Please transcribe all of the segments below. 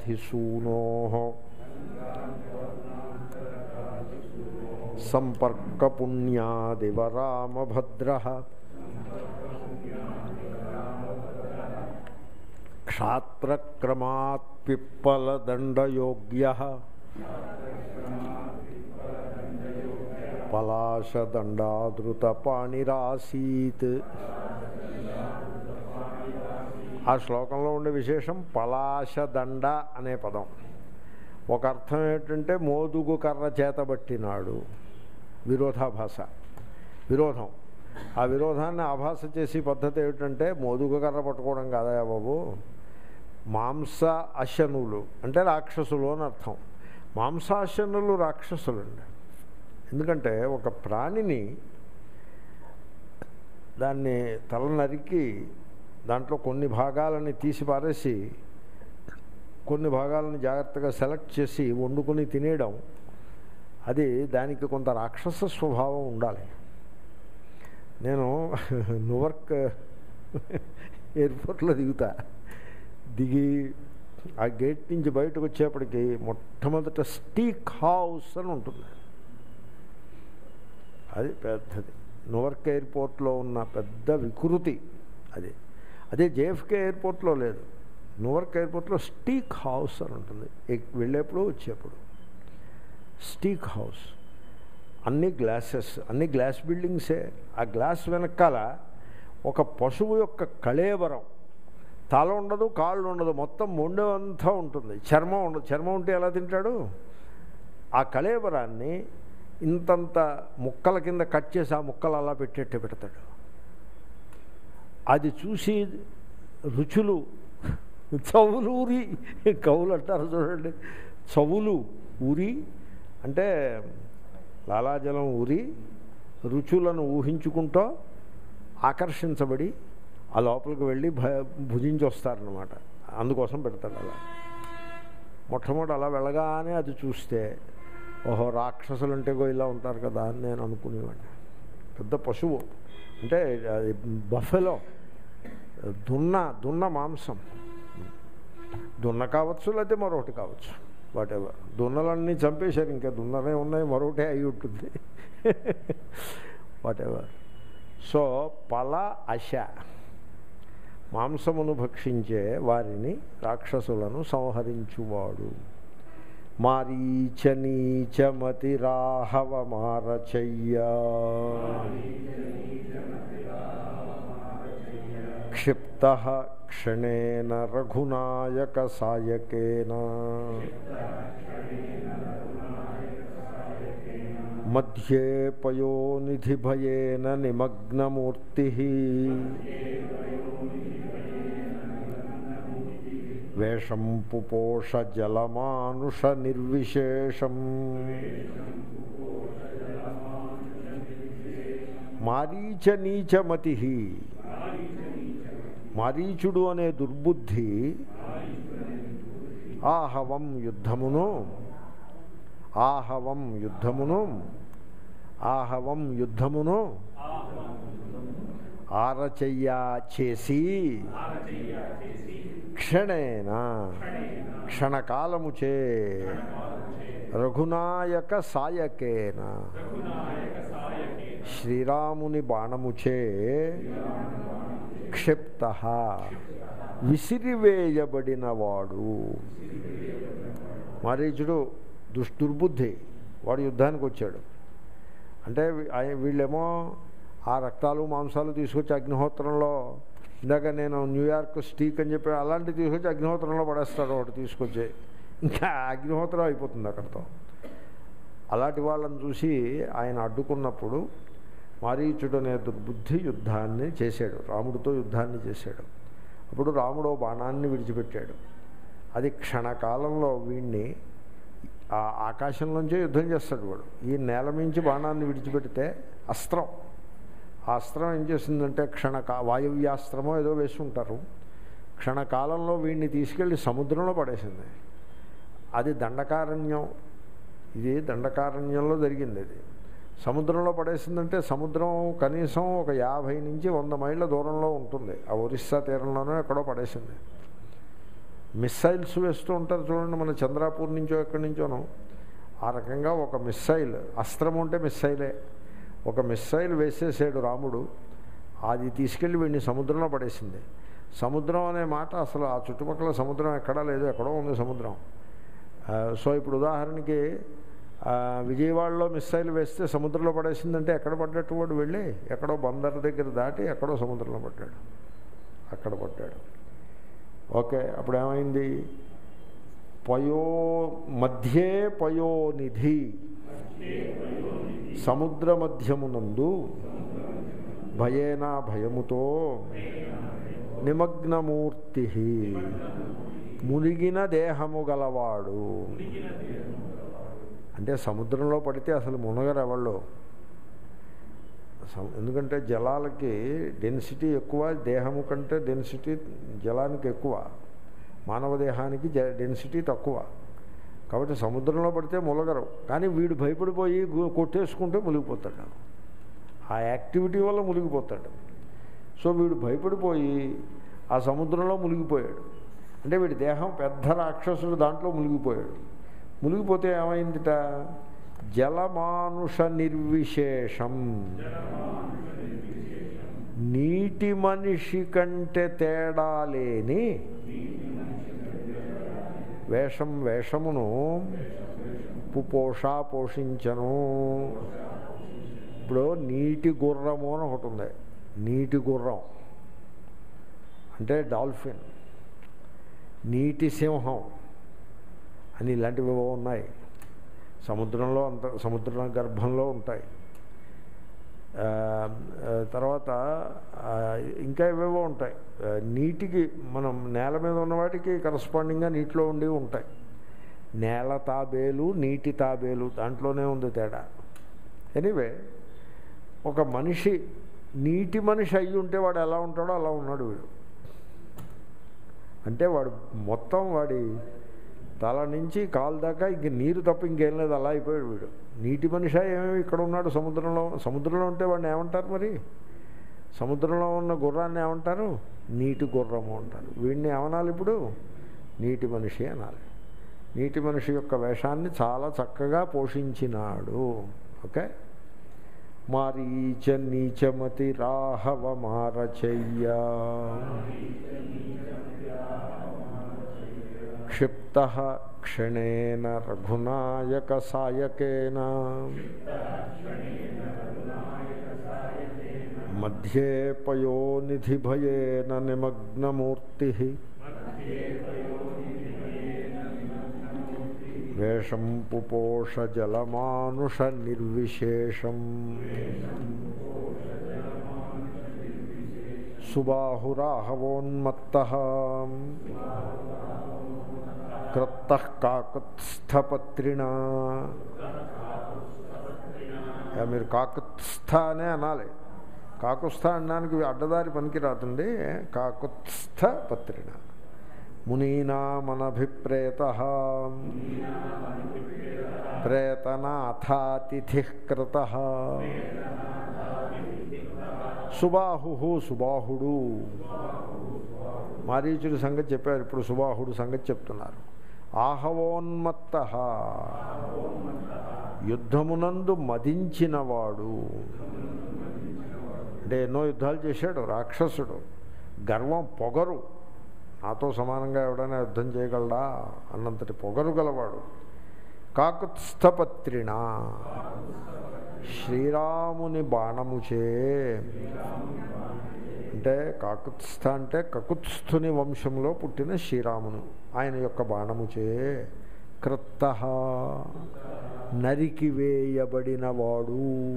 సంక్రాంత్యవధిసూనో సంపర్కపుణ్యాదివరామభద్ర క్షాత్రక్రమాత్ పిప్పలదండయోగ్య పలాశదండాదృతపాణిరాసీత్ ఆ శ్లోకంలో ఉండే విశేషం పలాశదండ అనే పదం ఒక అర్థం ఏంటంటే మోదుగు కర్ర చేతబట్టినాడు విరోధాభాష విరోధం ఆ విరోధాన్ని ఆభాస చేసి పద్ధతి ఏమిటంటే మోదుగు కర్ర పట్టుకోవడం కాదయా బాబు మాంస అశనులు అంటే రాక్షసులు అని అర్థం మాంసాశనులు రాక్షసులండి ఎందుకంటే ఒక ప్రాణిని దాన్ని తల నరికి దాంట్లో కొన్ని భాగాలని తీసి పారేసి కొన్ని భాగాలను జాగ్రత్తగా సెలెక్ట్ చేసి వండుకొని తినేయడం అది దానికి కొంత రాక్షస స్వభావం ఉండాలి నేను న్యూవర్క్ ఎయిర్పోర్ట్లో దిగుతా దిగి ఆ గేట్ నుంచి బయటకు వచ్చేప్పటికి మొట్టమొదట స్టీక్ హౌస్ అని ఉంటుంది అది పెద్దది న్యూవర్క్ ఎయిర్పోర్ట్లో ఉన్న పెద్ద వికృతి అది అదే జేఎఫ్కే ఎయిర్పోర్ట్లో లేదు న్యూవర్క్ ఎయిర్పోర్ట్లో స్టీక్ హౌస్ అని ఉంటుంది వెళ్ళేప్పుడు వచ్చేప్పుడు స్టీక్ హౌస్ అన్ని గ్లాసెస్ అన్ని గ్లాస్ బిల్డింగ్సే ఆ గ్లాస్ వెనకాల ఒక పశువు యొక్క కళేబరం తల ఉండదు కాళ్ళు ఉండదు మొత్తం మొండెంతా ఉంటుంది చర్మం ఉండదు చర్మం ఉంటే ఎలా తింటాడు ఆ కళేబరాన్ని ఇంతంత ముక్కల కింద కట్ చేసి ఆ ముక్కలు అలా పెట్టేట్టు పెడతాడు అది చూసి రుచులు చవులు ఊరి కవులు అంటారు చూడండి చవులు ఊరి అంటే లాలాజలం ఊరి రుచులను ఊహించుకుంటూ ఆకర్షించబడి ఆ లోపలికి వెళ్ళి భ భుజించి వస్తారనమాట అందుకోసం పెడతాడు అలా మొట్టమొదటి అలా వెళ్ళగానే అది చూస్తే ఓహో రాక్షసులు అంటే ఇలా ఉంటారు కదా అని నేను అనుకునేవాడిని పెద్ద పశువు అంటే అది బఫెలో దున్న దున్న మాంసం దున్న కావచ్చు లేకపోతే మరొకటి కావచ్చు వాట్ ఎవర్ దున్నలన్నీ చంపేశారు ఇంకా దున్నలే ఉన్నాయి మరొకటి అయి ఉంటుంది వాట్ ఎవర్ సో పల అశ మాంసమును భక్షించే వారిని రాక్షసులను సంహరించువాడు మారీచ నీచమతి రాహవ మారచయ్య క్షిప్త క్షణేన రఘునాయక సాయకేన మధ్యే పయోనిధి భయేన నిమగ్నమూర్తి వేషం పుపోష జలమానుష నిర్విశేషం మారీచ నీచమతి మారీచుడు అనే దుర్బుద్ధి ఆహవం యుద్ధమును ఆహవం యుద్ధమును ఆహవం యుద్ధమును ఆరచయ్యా చేసి క్షణేన క్షణకాలముచే రఘునాయక సాయకేన శ్రీరాముని బాణముచే క్షిప్త విసిరివేయబడినవాడు మరీచుడు దుష్దుర్బుద్ధి వాడు యుద్ధానికి వచ్చాడు అంటే వీళ్ళేమో ఆ రక్తాలు మాంసాలు తీసుకొచ్చి అగ్నిహోత్రంలో ఇందాక నేను న్యూయార్క్ స్టీక్ అని చెప్పి అలాంటివి తీసుకొచ్చి అగ్నిహోత్రంలో పడేస్తాడు ఒకటి తీసుకొచ్చి ఇంకా అగ్నిహోత్రం అయిపోతుంది అక్కడితో అలాంటి వాళ్ళని చూసి ఆయన అడ్డుకున్నప్పుడు మారీచుడు అనే దుర్బుద్ధి యుద్ధాన్ని చేశాడు రాముడితో యుద్ధాన్ని చేశాడు అప్పుడు రాముడు బాణాన్ని విడిచిపెట్టాడు అది క్షణకాలంలో వీడిని ఆ ఆకాశంలోంచే యుద్ధం చేస్తాడు వాడు ఈ నేల మించి బాణాన్ని విడిచిపెడితే అస్త్రం ఆ అస్త్రం ఏం చేసిందంటే క్షణకా వాయువ్యాస్త్రమో ఏదో వేసుకుంటారు క్షణకాలంలో వీడిని తీసుకెళ్ళి సముద్రంలో పడేసింది అది దండకారణ్యం ఇది దండకారణ్యంలో జరిగింది ఇది సముద్రంలో పడేసిందంటే సముద్రం కనీసం ఒక యాభై నుంచి వంద మైళ్ళ దూరంలో ఉంటుంది ఆ ఒరిస్సా తీరంలోనూ ఎక్కడో పడేసింది మిస్సైల్స్ వేస్తూ ఉంటారు చూడండి మన చంద్రాపూర్ నుంచో ఎక్కడి నుంచోనో ఆ రకంగా ఒక మిస్సైల్ అస్త్రం ఉంటే మిస్సైలే ఒక మిస్సైల్ వేసేసాడు రాముడు అది తీసుకెళ్ళి వీడిని సముద్రంలో పడేసింది సముద్రం అనే మాట అసలు ఆ చుట్టుపక్కల సముద్రం ఎక్కడా లేదు ఎక్కడో ఉంది సముద్రం ఆ, సో ఇప్పుడు ఉదాహరణకి ఆ, విజయవాడలో మిస్సైల్ వేస్తే సముద్రంలో పడేసిందంటే ఎక్కడ పడ్డట్టు వాడు వెళ్ళి ఎక్కడో బందర్ దగ్గర దాటి ఎక్కడో సముద్రంలో పడ్డాడు అక్కడ పడ్డాడు ఓకే అప్పుడు ఏమైంది పయో మధ్యే పయోనిధి సముద్ర మధ్యమునందు భయేనా భయముతో నిమగ్నమూర్తి మునిగిన దేహము గలవాడు అంటే సముద్రంలో పడితే అసలు మునగరు ఎవళ్ళు సం- ఎందుకంటే జలాలకి డెన్సిటీ ఎక్కువ దేహము కంటే డెన్సిటీ జలానికి ఎక్కువ మానవ దేహానికి జ డెన్సిటీ తక్కువ కాబట్టి సముద్రంలో పడితే ములగరు కానీ వీడు భయపడిపోయి గు- కొట్టేసుకుంటే మునిగిపోతాడు ఆ యాక్టివిటీ వల్ల మునిగిపోతాడు సో వీడు భయపడిపోయి ఆ సముద్రంలో మునిగిపోయాడు అంటే వీడి దేహం పెద్ద రాక్షసుడు దాంట్లో మునిగిపోయాడు మునిగిపోతే ఏమైందిట జలమానుష నిర్విశేషం నీటి మనిషి కంటే తేడా లేని వేషం వేషమును పుపోష పోషించను ఇప్పుడు నీటి గుర్రము అని ఒకటి ఉంది నీటి గుర్రం అంటే డాల్ఫిన్ నీటి సింహం అని ఇలాంటివి ఏవో ఉన్నాయి సముద్రంలో అంత సముద్ర గర్భంలో ఉంటాయి ఆ, ఆ, తర్వాత ఆ, ఇంకా ఏవేవో ఉంటాయి ఆ, నీటికి మనం నేల మీద ఉన్న వాటికి కరస్పాండింగ్గా నీటిలో ఉండి ఉంటాయి నేల తాబేలు నీటి తాబేలు దాంట్లోనే ఉంది తేడా ఎనీవే ఒక మనిషి నీటి మనిషి అయ్యి ఉంటే వాడు ఎలా ఉంటాడో అలా ఉన్నాడు వీడు అంటే వాడు మొత్తం వాడి తల నుంచి కాలు దాకా ఇంక నీరు తప్ప ఇంకేం లేదు అలా అయిపోయాడు వీడు నీటి మనిషి ఏమేమి ఇక్కడ ఉన్నాడు సముద్రంలో సముద్రంలో ఉంటే వాడిని ఏమంటారు మరి సముద్రంలో ఉన్న గుర్రాన్ని ఏమంటారు నీటి గుర్రము అంటారు వీడిని ఏమనాలి ఇప్పుడు నీటి మనిషి అనాలి నీటి మనిషి యొక్క వేషాన్ని చాలా చక్కగా పోషించినాడు ఓకే మారీచ నీచమతి రాహవ మారచయ్య క్షిప్త క్షణేన రఘునాయక సాయకేన మధ్యే పయోనిధి భయేన నిమగ్నమూర్తి వేషం పుపోష జలమానుష నిర్విశేషం సుబాహురాహవోన్మత్త క్రత్త కాకుత్స్థపత్రిణ యా, మీరు కాకుత్స్థ అనే అనాలి కాకుత్స్థ అనడానికి అడ్డదారి పనికి రాదండి కాకుత్స్థ పత్రిణ మునీనామనభిప్రేత ప్రేతనాథాతిథి కృత సుబాహు సుబాహుడు మారీచుడి సంగతి చెప్పారు ఇప్పుడు సుబాహుడు సంగతి చెప్తున్నారు ఆహవోన్మత్త యుద్ధమునందు మదించినవాడు అంటే ఎన్నో యుద్ధాలు చేశాడు రాక్షసుడు గర్వం పొగరు నాతో సమానంగా ఎవడైనా యుద్ధం చేయగలడా అన్నంతటి పొగరు గలవాడు కాకుత్స్థపత్రిణ శ్రీరాముని బాణముచే అంటే కాకుత్స్థ అంటే కకుత్స్థుని వంశంలో పుట్టిన శ్రీరామును ఆయన యొక్క బాణముచే క్రత్త నరికివేయబడినవాడు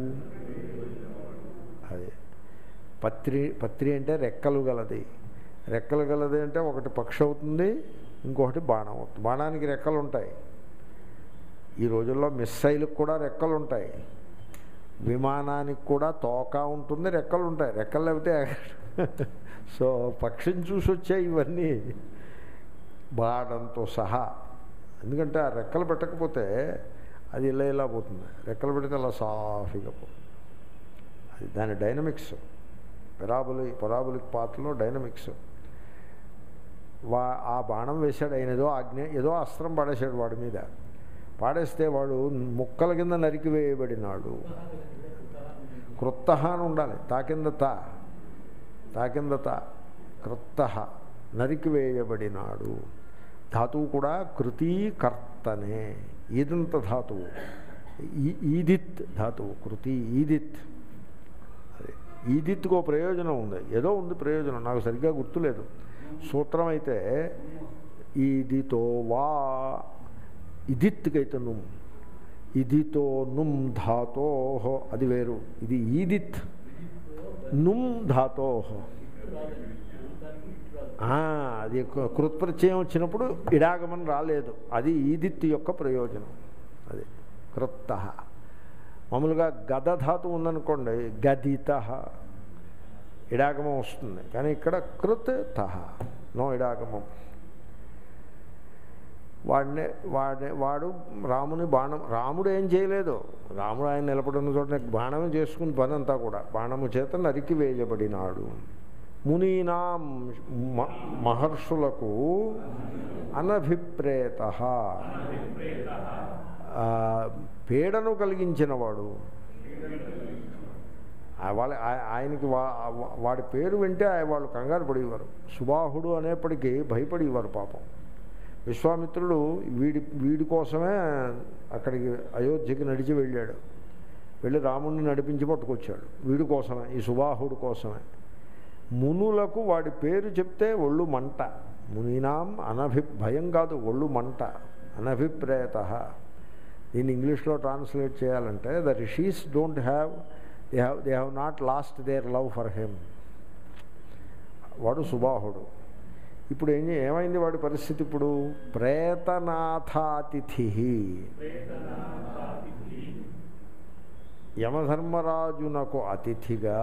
అది పత్రి పత్రి అంటే రెక్కలు గలది రెక్కలు గలది అంటే ఒకటి పక్షి అవుతుంది ఇంకొకటి బాణం అవుతుంది బాణానికి రెక్కలు ఉంటాయి ఈ రోజుల్లో మిస్సైల్కి కూడా రెక్కలు ఉంటాయి విమానానికి కూడా తోక ఉంటుంది రెక్కలు ఉంటాయి రెక్కలు లేకపోతే సో పక్షిని చూసి వచ్చాయి ఇవన్నీ బాడంతో సహా ఎందుకంటే ఆ రెక్కలు పెట్టకపోతే అది ఇలా ఇలా పోతుంది రెక్కలు పెడితే అలా సాఫీగా పోతుంది అది దాని డైనమిక్స్ పెరాబులి పొరాబులిక్ పాత్రలో డైనమిక్స్ వా ఆ బాణం వేశాడు ఆయన ఏదో ఆజ్ఞ ఏదో అస్త్రం పడేశాడు వాడి మీద పాడేస్తే వాడు ముక్కల కింద నరికి వేయబడినాడు కృత్త అని ఉండాలి తా కింద తా తా కింద తా కృత్త నరికి వేయబడినాడు ధాతువు కూడా కృతీకర్తనే ఈదంత ధాతువు ఈ- ఈదిత్ ధాతువు కృతి ఈదిత్ అదే ఈదిత్కో ప్రయోజనం ఉంది ఏదో ఉంది ప్రయోజనం నాకు సరిగ్గా గుర్తులేదు సూత్రం అయితే ఈదితో వా ఇదిత్కైతే నుమ్ ఇదితో నుమ్ ధాతో అది వేరు ఇది ఈదిత్ నుమ్ ధాతో అది కృ- కృత్ప్రత్యయం వచ్చినప్పుడు ఇడాగమం రాలేదు అది ఈదిత్ యొక్క ప్రయోజనం అది కృత్త మామూలుగా గద ధాతు ఉందనుకోండి గదిత ఇడాగమం వస్తుంది కానీ ఇక్కడ కృత్ తహ నో ఇడాగమం వాడినే వాడి వాడు రాముని బాణం రాముడు ఏం చేయలేదు రాముడు ఆయన నిలబడిన చోట బాణం చేసుకుని పని అంతా కూడా బాణము చేత నరికి వేయబడినాడు మునీనా మహర్షులకు అనభిప్రేత పీడను కలిగించినవాడు ఆ వాళ్ళ ఆ- ఆయనకి వా వా- వాడి పేరు వింటే ఆయన వాళ్ళు కంగారు పడేవారు సుబాహుడు అనేప్పటికీ భయపడేవారు పాపం విశ్వామిత్రుడు వీడి వీడి కోసమే అక్కడికి అయోధ్యకి నడిచి వెళ్ళాడు వెళ్ళి రాముడిని నడిపించి పట్టుకొచ్చాడు వీడి కోసమే ఈ సుబాహుడు కోసమే మునులకు వాడి పేరు చెప్తే ఒళ్ళు మంట మునినాం అనభి భయం కాదు ఒళ్ళు మంట అనభిప్రేత దీన్ని ఇంగ్లీష్లో ట్రాన్స్లేట్ చేయాలంటే the rishis don't have they have they have not lost their love for him వాడు సుబాహుడు ఇప్పుడు ఏం చే- ఏమైంది వాడి పరిస్థితి ఇప్పుడు ప్రేతనాథాతిథి యమధర్మరాజునకు అతిథిగా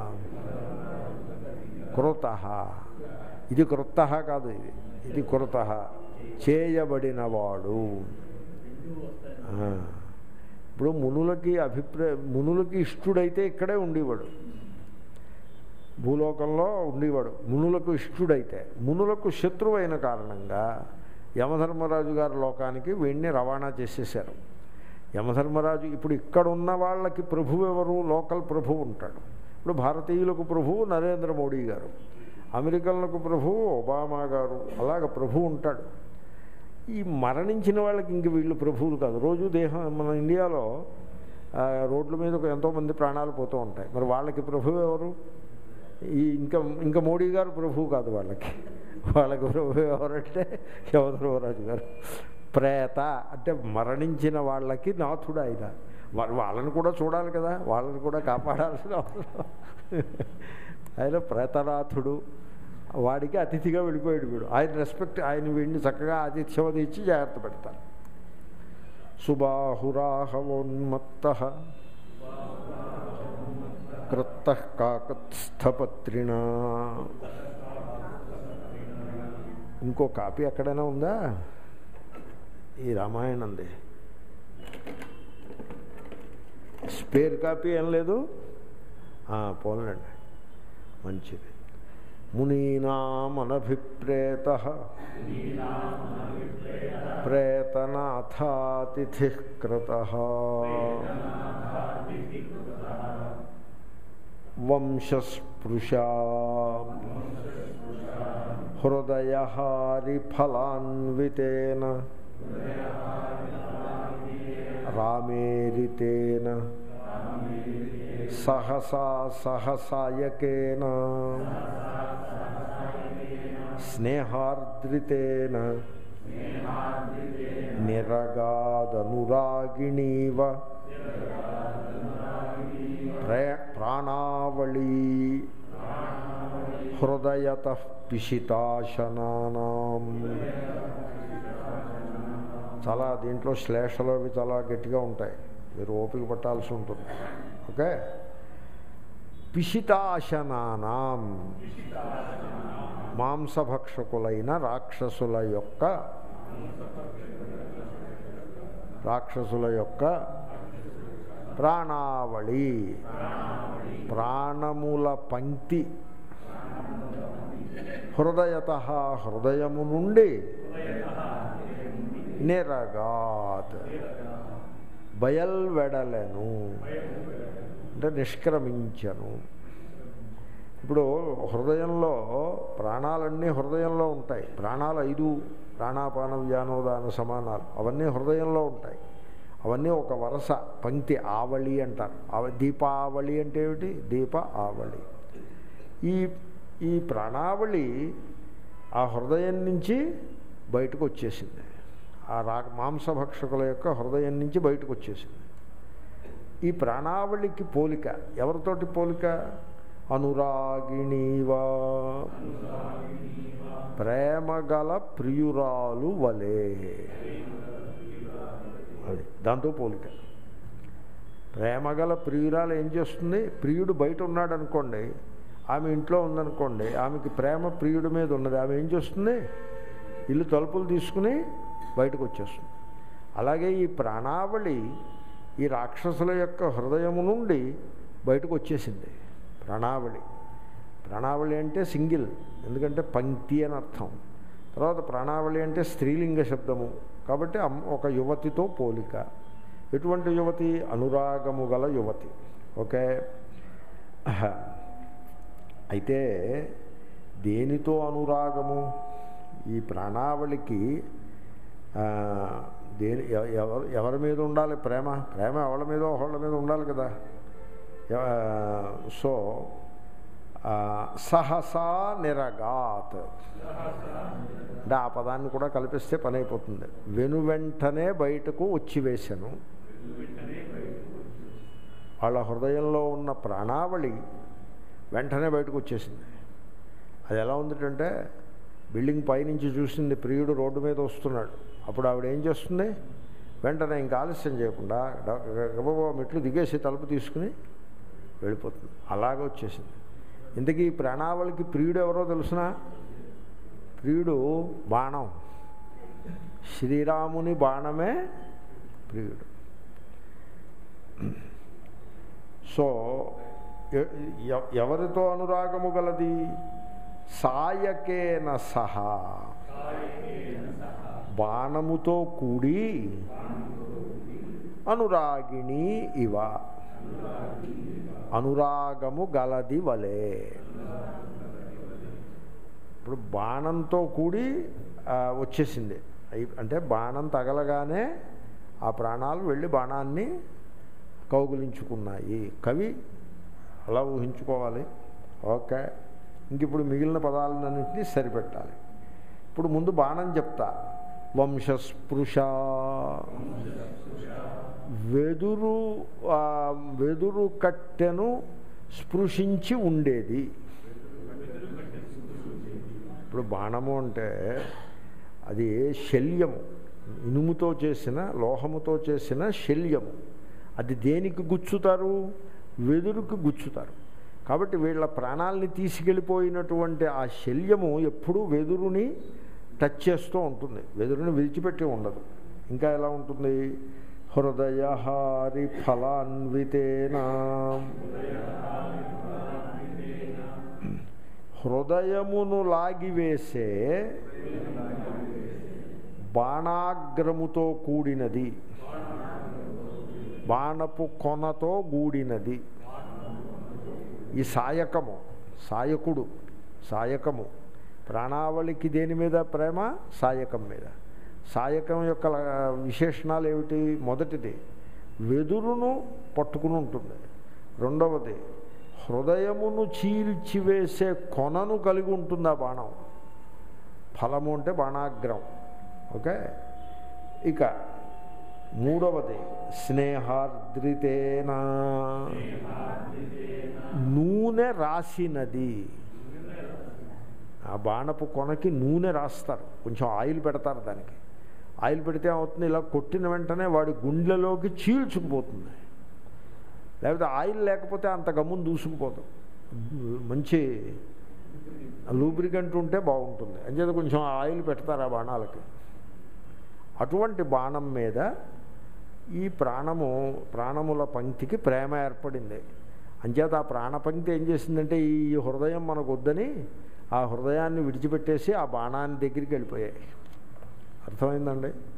కృత ఇది కృత కాదు ఇది ఇది కృత చేయబడినవాడు ఆ. ఇప్పుడు మునులకి అభిప్రాయ మునులకి ఇష్టుడైతే ఇక్కడే ఉండేవాడు భూలోకంలో ఉండేవాడు మునులకు ఇష్టుడైతే మునులకు శత్రువైన కారణంగా యమధర్మరాజు గారి లోకానికి వీడిని రవాణా చేసేసారు యమధర్మరాజు ఇప్పుడు ఇక్కడ ఉన్న వాళ్ళకి ప్రభువు ఎవరు లోకల్ ప్రభువు ఉంటాడు ఇప్పుడు భారతీయులకు ప్రభువు నరేంద్ర మోడీ గారు అమెరికన్లకు ప్రభువు ఒబామా గారు అలాగ ప్రభువు ఉంటాడు ఈ మరణించిన వాళ్ళకి ఇంక వీళ్ళు ప్రభువులు కాదు రోజు దేహం మన ఇండియాలో ఆ, రోడ్ల మీద ఎంతోమంది ప్రాణాలు పోతూ ఉంటాయి మరి వాళ్ళకి ప్రభువు ఎవరు ఈ ఇంకా ఇంకా మోడీ గారు ప్రభువు కాదు వాళ్ళకి వాళ్ళకి ప్రభువు ఎవరంటే యవధర్మరాజు గారు ప్రేత అంటే మరణించిన వాళ్ళకి నాథుడు ఆయన వా- వాళ్ళని కూడా చూడాలి కదా వాళ్ళని కూడా కాపాడాల్సిన అవసరం ఆయన ప్రేతనాథుడు వాడికి అతిథిగా వెళ్ళిపోయాడు వీడు ఆయన రెస్పెక్ట్ ఆయన వీడిని చక్కగా ఆతిథ్యం అది ఇచ్చి జాగ్రత్త పెడతారు సుబాహురాహవోన్మత్త కృత్త కాకత్స్థపత్రిణ ఇంకో కాపీ ఎక్కడైనా ఉందా ఈ రామాయణంది స్పేర్ కాపీ ఏం లేదు ఆ, పోన్లండి మంచిది మునీనామనభిప్రేత ప్రేతనాథాతిథి కృత వంశస్పృశా హృదయహారిఫలాన్వితేన రామేరితేన సహసా సహసాయకేన స్నేహార్ద్రితేన నిరగాదనురాగిణీవ ప్రే ప్రాణావళీ హృదయత పిశితాశనానాం చాలా దీంట్లో శ్లేషలు అవి చాలా గట్టిగా ఉంటాయి మీరు ఓపిక పట్టాల్సి ఉంటుంది ఓకే పిశితాశనానాం మాంసభక్షకులైన రాక్షసుల యొక్క రాక్షసుల యొక్క ప్రాణావళి ప్రాణముల పంక్తి హృదయత హృదయము నుండి నిరగాత్ బయల్వెడలను అంటే నిష్క్రమించను ఇప్పుడు హృదయంలో ప్రాణాలన్నీ హృదయంలో ఉంటాయి ప్రాణాలు ఐదు ప్రాణాపాన వ్యానోదాన సమానాలు అవన్నీ హృదయంలో ఉంటాయి అవన్నీ ఒక వరస పంక్తి ఆవళి అంటారు ఆవ దీపావళి అంటే ఏమిటి దీప ఆవళి ఈ ఈ ప్రాణావళి ఆ హృదయం నుంచి బయటకు వచ్చేసింది ఆ రా మాంసభక్షకుల యొక్క హృదయం నుంచి బయటకు వచ్చేసింది ఈ ప్రాణావళికి పోలిక ఎవరితోటి పోలిక అనురాగిణీవా ప్రేమగల ప్రియురాలు వలే అది దాంతో పోలిక ప్రేమగల ప్రియురాలు ఏం చేస్తుంది ప్రియుడు బయట ఉన్నాడు అనుకోండి ఆమె ఇంట్లో ఉందనుకోండి ఆమెకి ప్రేమ ప్రియుడి మీద ఉన్నది ఆమె ఏం చేస్తుంది ఇల్లు తలుపులు తీసుకుని బయటకు వచ్చేస్తుంది అలాగే ఈ ప్రాణావళి ఈ రాక్షసుల యొక్క హృదయము నుండి బయటకు వచ్చేసింది ప్రాణావళి ప్రాణావళి అంటే సింగిల్ ఎందుకంటే పంక్తి అని అర్థం తర్వాత ప్రాణావళి అంటే స్త్రీలింగ శబ్దము కాబట్టి అమ్- ఒక యువతితో పోలిక ఎటువంటి యువతి అనురాగము గల యువతి ఓకే అయితే దేనితో అనురాగము ఈ ప్రాణావళికి ఆ, దేని ఎవ- ఎవరు ఎవరి మీద ఉండాలి ప్రేమ ప్రేమ ఎవరి మీద ఒకళ్ళ మీద ఉండాలి కదా ఎవ- సో ఆ, సహసా నిరగాత్ అంటే ఆ పదాన్ని కూడా కల్పిస్తే పని అయిపోతుంది వెను వెంటనే బయటకు వచ్చి వేశాను వాళ్ళ హృదయంలో ఉన్న ప్రాణావళి వెంటనే బయటకు వచ్చేసింది అది ఎలా ఉందంటే బిల్డింగ్ పైనుంచి చూసింది ప్రియుడు రోడ్డు మీద వస్తున్నాడు అప్పుడు ఆవిడ ఏం చేస్తుంది వెంటనే ఇంకా ఆలస్యం చేయకుండా గబగబా మెట్లు దిగేసి తలుపు తీసుకుని వెళ్ళిపోతుంది అలాగే వచ్చేసింది ఇంతకీ ఈ ప్రాణావళికి ప్రియుడు ఎవరో తెలుసిన ప్రియుడు బాణం శ్రీరాముని బాణమే ప్రియుడు సో ఎ- ఎ- ఎవరితో అనురాగము గలది సాయకేన సహా బాణముతో కూడి అనురాగిణి ఇవ అనురాగము గలది వలే ఇప్పుడు బాణంతో కూడి ఆ, వచ్చేసింది అయి- అంటే బాణం తగలగానే ఆ ప్రాణాలు వెళ్ళి బాణాన్ని కౌగులించుకున్నాయి కవి అలా ఊహించుకోవాలి ఓకే ఇంక ఇప్పుడు మిగిలిన పదాలన్నింటినీ సరిపెట్టాలి ఇప్పుడు ముందు బాణం చెప్తా వంశస్పృశ వెదురు ఆ, వెదురు కట్టెను స్పృశించి ఉండేది ఇప్పుడు బాణము అంటే అది శల్యము ఇనుముతో చేసిన లోహముతో చేసిన శల్యము అది దేనికి గుచ్చుతారు వెదురుకి గుచ్చుతారు కాబట్టి వీళ్ళ ప్రాణాలని తీసుకెళ్ళిపోయినటువంటి ఆ శల్యము ఎప్పుడూ వెదురుని టచ్ చేస్తూ ఉంటుంది వెదురుని విడిచిపెట్టి ఉండదు ఇంకా ఎలా ఉంటుంది హృదయహారి ఫలాన్వితేనా హృదయమును లాగివేసే బాణాగ్రముతో కూడినది బాణపు కొనతో గూడినది ఈ సాయకము సాయకుడు సాయకము ప్రాణావళికి దేని మీద ప్రేమ సాయకం మీద సాయకం యొక్క ల- విశేషణాలు ఏమిటి మొదటిది వెదురును పట్టుకుని ఉంటుంది రెండవది హృదయమును చీల్చివేసే కొనను కలిగి ఉంటుంది ఆ బాణం ఫలము అంటే బాణాగ్రం ఓకే ఇక మూడవది స్నేహార్ద్రితేనా నూనె రాసినది ఆ బాణపు కొనకి నూనె రాస్తారు కొంచెం ఆయిల్ పెడతారు దానికి ఆయిల్ పెడితే ఏమవుతుంది ఇలా కొట్టిన వెంటనే వాడి గుండెలోకి చీల్చుకుపోతుంది లేకపోతే ఆయిల్ లేకపోతే అంత గమ్మును దూసుకుపోదు మంచి లూబ్రికెంట్ ఉంటే బాగుంటుంది అంచేత కొంచెం ఆయిల్ పెడతారు ఆ బాణాలకి అటువంటి బాణం మీద ఈ ప్రాణము ప్రాణముల పంక్తికి ప్రేమ ఏర్పడింది అంచేత ఆ ప్రాణపంక్తి ఏం చేసిందంటే ఈ హృదయం మనకు వద్దని ఆ హృదయాన్ని విడిచిపెట్టేసి ఆ బాణాన్ని దగ్గరికి వెళ్ళిపోయాయి అర్థమైందండి